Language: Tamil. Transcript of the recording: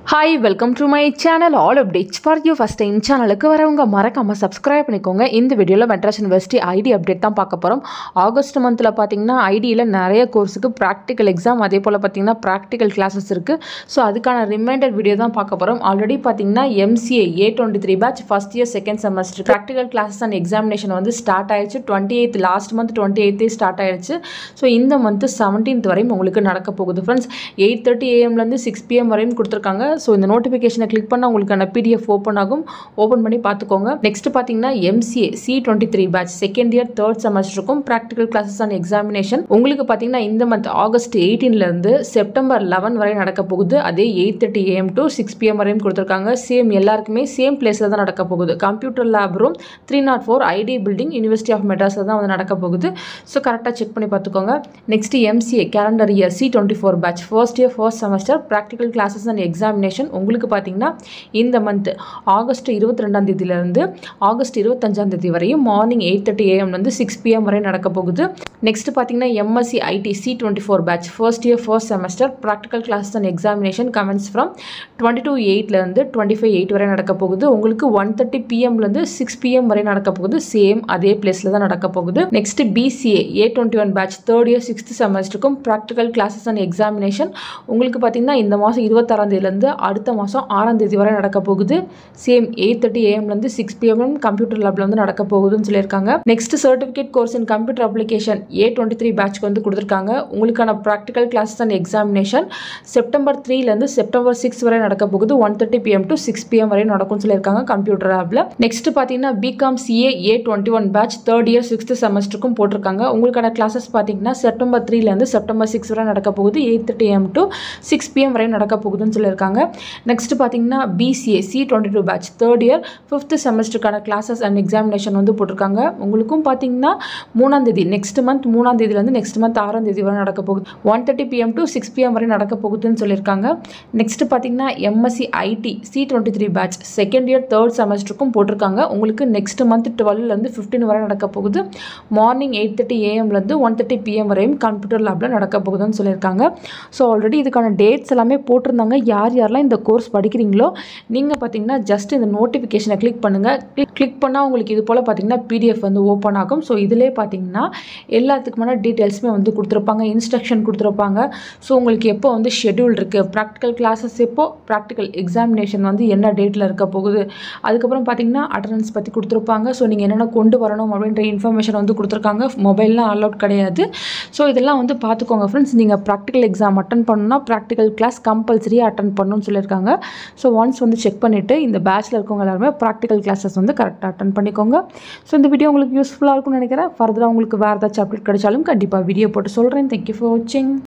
hi welcome to my channel all updates for you first time சேனலுக்கு வரவங்க மறக்காமல் சப்ஸ்கிரைப் பண்ணிக்கோங்க இந்த வீடியோவில் மெட்ராஸ் யூனிவர்சிட்டி ஐடி அப்டேட் தான் பார்க்க போகிறோம் ஆகஸ்ட் மந்தில் பார்த்தீங்கன்னா ஐடியில் நிறைய கோர்ஸுக்கு ப்ராக்டிக்கல் எக்ஸாம் அதே போல் பார்த்தீங்கன்னா ப்ராக்டிக்கல் கிளாஸஸ் இருக்குது ஸோ அதுக்கான ரிமைண்டர் வீடியோ தான் பார்க்க போகிறோம் ஆல்ரெடி பார்த்தீங்கன்னா MCA A twenty three batch first year second semester practical classes and examination வந்து ஸ்டார்ட் ஆயிடுச்சு twenty eighth last month twenty எயித்தே ஸ்டார்ட் ஆயிடுச்சு ஸோ இந்த மந்த் செவன்டீன்த் வரையும் உங்களுக்கு நடக்க போகுது ஃப்ரெண்ட்ஸ் எயிட் தேர்ட்டி ஏஎம்லேருந்து சிக்ஸ் பிஎம் வரையும் கொடுத்துருக்காங்க ஸோ இந்த நோட்டிஃபிகேஷனை கிளிக் பண்ணால் உங்களுக்கான பிடிஎஃப் ஓப்பன் ஆகும் ஓப்பன் பண்ணி பார்த்துக்கோங்க நெக்ஸ்ட் பார்த்தீங்கன்னா MCA C twenty three batch second year third செமஸ்டருக்கும் ப்ராக்டிக்கல் கிளாஸஸ் அண்ட் எக்ஸாமினேஷன் உங்களுக்கு பார்த்தீங்கன்னா இந்த மந்த் ஆகஸ்ட் எயிட்டீன்லேருந்து செப்டம்பர் லெவன் வரை நடக்க போகுது அதே eight thirty AM to six PM வரையும் கொடுத்துருக்காங்க சேம் எல்லாருக்குமே சேம் பிளேஸில் தான் நடக்க போகுது computer lab room three nought four IT building university of மெட்ராஸில் தான் வந்து நடக்க போகுது ஸோ கரெக்டாக செக் பண்ணி பார்த்துக்கோங்க next MCA calendar year C twenty four batch first year first semester practical classes and examination உங்களுக்கு பார்த்தீங்கன்னா இந்த மந்த் ஆகஸ்ட் இருபத்தி ரெண்டாம் தேதியிலேருந்து ஆகஸ்ட் இருபத்தஞ்சாம் தேதி வரையும் மார்னிங் எயிட் தேர்ட்டி ஏஎம்லேருந்து சிக்ஸ் பிஎம் வரை நடக்க போகுது நெக்ஸ்ட் பார்த்தீங்கன்னா MSc IT C twenty four batch first year first semester practical classes and examination commence from twenty two எயிட்லேருந்து டுவெண்ட்டி ஃபைவ் எயிட் வரை நடக்க போகுது உங்களுக்கு ஒன் தேர்ட்டி பிஎம்லேருந்து சிக்ஸ் பிஎம் வரை நடக்க போகுது சேம் அதே பிளேஸில் தான் நடக்க போகுது next BCA A twenty one batch third year sixth செமஸ்டருக்கும் ப்ராக்டிக்கல் கிளாஸஸ் அண்ட் எக்ஸாமினேஷன் உங்களுக்கு பார்த்தீங்கன்னா இந்த மாதம் இருபத்தாறாம் தேதியிலேருந்து அடுத்த மாதம் ஆறாம் தேதி வரை நடக்க போகுது சேம் எயிட் தேர்ட்டி ஏஎம்லேருந்து சிக்ஸ் பிஎம் கம்ப்யூட்டர் லேப்ல வந்து நடக்க போகுதுன்னு சொல்லியிருக்காங்க next certificate course in computer application A twenty three பேட்ச்க்கு வந்து கொடுத்துருக்காங்க உங்களுக்கான practical classes and examination September த்ரீலேருந்து செப்டம்பர் சிக்ஸ் வரை நடக்க போகுது one thirty PM to six PM வரை நடக்கும்னு சொல்லியிருக்காங்க கம்ப்யூட்டர் லேப்ல நெக்ஸ்ட் பார்த்தீங்கன்னா BCom CA A twenty one batch third year sixth செமஸ்டருக்கும் போட்டிருக்காங்க உங்களுக்கான கிளாஸஸ் பார்த்தீங்கன்னா செப்டம்பர் த்ரீலேருந்து செப்டம்பர் சிக்ஸ் வரை நடக்க போகுது eight thirty AM to six PM வரை நடக்க போகுதுன்னு சொல்லியிருக்காங்க நெக்ஸ்ட் பார்த்தீங்கன்னா BCA C twenty two batch third year fifth செமஸ்டருக்கான கிளாஸஸ் அண்ட் எக்ஸாமினேஷன் வந்து போட்டிருக்காங்க உங்களுக்கும் பார்த்தீங்கன்னா மூணாம் தேதி நெக்ஸ்ட் மந்த் மூணாம் தேதியிலேருந்து நெக்ஸ்ட் மந்த் ஆறாம் தேதி வரை நடக்க போகுது one thirty PM to six PM வரை நடக்க போகுதுன்னு சொல்லியிருக்காங்க நெக்ஸ்ட் பார்த்தீங்கன்னா MSc IT C twenty three batch second year third செமஸ்டருக்கும் போட்டிருக்காங்க உங்களுக்கு நெக்ஸ்ட் மந்த் டுவெல்லேருந்து ஃபிஃப்டின் வரை நடக்க போகுது மார்னிங் எயிட் தேர்ட்டி ஏஎம்லேருந்து ஒன் தேர்ட்டி பிஎம் வரையும் கம்ப்யூட்டர் லேபில் நடக்க போகுதுன்னு சொல்லியிருக்காங்க ஸோ ஆல்ரெடி இதுக்கான டேட்ஸ் எல்லாமே போட்டிருந்தாங்க யார் யாரெல்லாம் இந்த கோர்ஸ் படிக்கிறீங்களோ நீங்கள் பார்த்தீங்கன்னா ஜஸ்ட் இந்த நோட்டிஃபிகேஷனை கிளிக் பண்ணுங்கள் கிளிக் பண்ணால் உங்களுக்கு இது போல் பார்த்தீங்கன்னா பிடிஎஃப் வந்து ஓப்பன் ஆகும் ஸோ இதிலே பார்த்தீங்கன்னா எல்லாத்துக்குமான டீட்டெயில்ஸுமே வந்து கொடுத்துருப்பாங்க இன்ஸ்ட்ரக்ஷன் கொடுத்துருப்பாங்க ஸோ உங்களுக்கு எப்போ வந்து ஷெட்யூல் இருக்குது ப்ராக்டிக்கல் கிளாஸஸ் எப்போ ப்ராக்டிக்கல் எக்ஸாமினேஷன் வந்து என்ன டேட்டில் இருக்க போகுது அதுக்கப்புறம் பார்த்தீங்கன்னா அட்டண்டன்ஸ் பற்றி கொடுத்துருப்பாங்க ஸோ நீங்கள் என்னென்ன கொண்டு வரணும் அப்படின்ற இன்ஃபர்மேஷன் வந்து கொடுத்துருக்காங்க மொபைல்லாம் அலௌட் கிடையாது ஸோ இதெல்லாம் வந்து பார்த்துக்கோங்க ஃப்ரெண்ட்ஸ் நீங்கள் ப்ராக்டிக்கல் எக்ஸாம் அட்டன் பண்ணணும்னா ப்ராக்டிக்கல் கிளாஸ் கம்பல்சரியாக அட்டன் பண்ணணும்னு சொல்லியிருக்காங்க ஸோ ஒன்ஸ் வந்து செக் பண்ணிவிட்டு இந்த பேட்சில் இருக்கவங்க எல்லாருமே ப்ராக்டிக்கல் கிளாஸஸ் வந்து கரெக்டாக அட்டன் பண்ணிக்கோங்க ஸோ இந்த வீடியோ உங்களுக்கு யூஸ்ஃபுல்லாக இருக்கும்னு நினைக்கிறேன் ஃபர்தராக உங்களுக்கு வேறு ஏதாச்சும் அப்டேட் கிடைச்சாலும் கண்டிப்பாக வீடியோ போட்டு சொல்கிறேன் தேங்க்யூ ஃபார் வாட்சிங்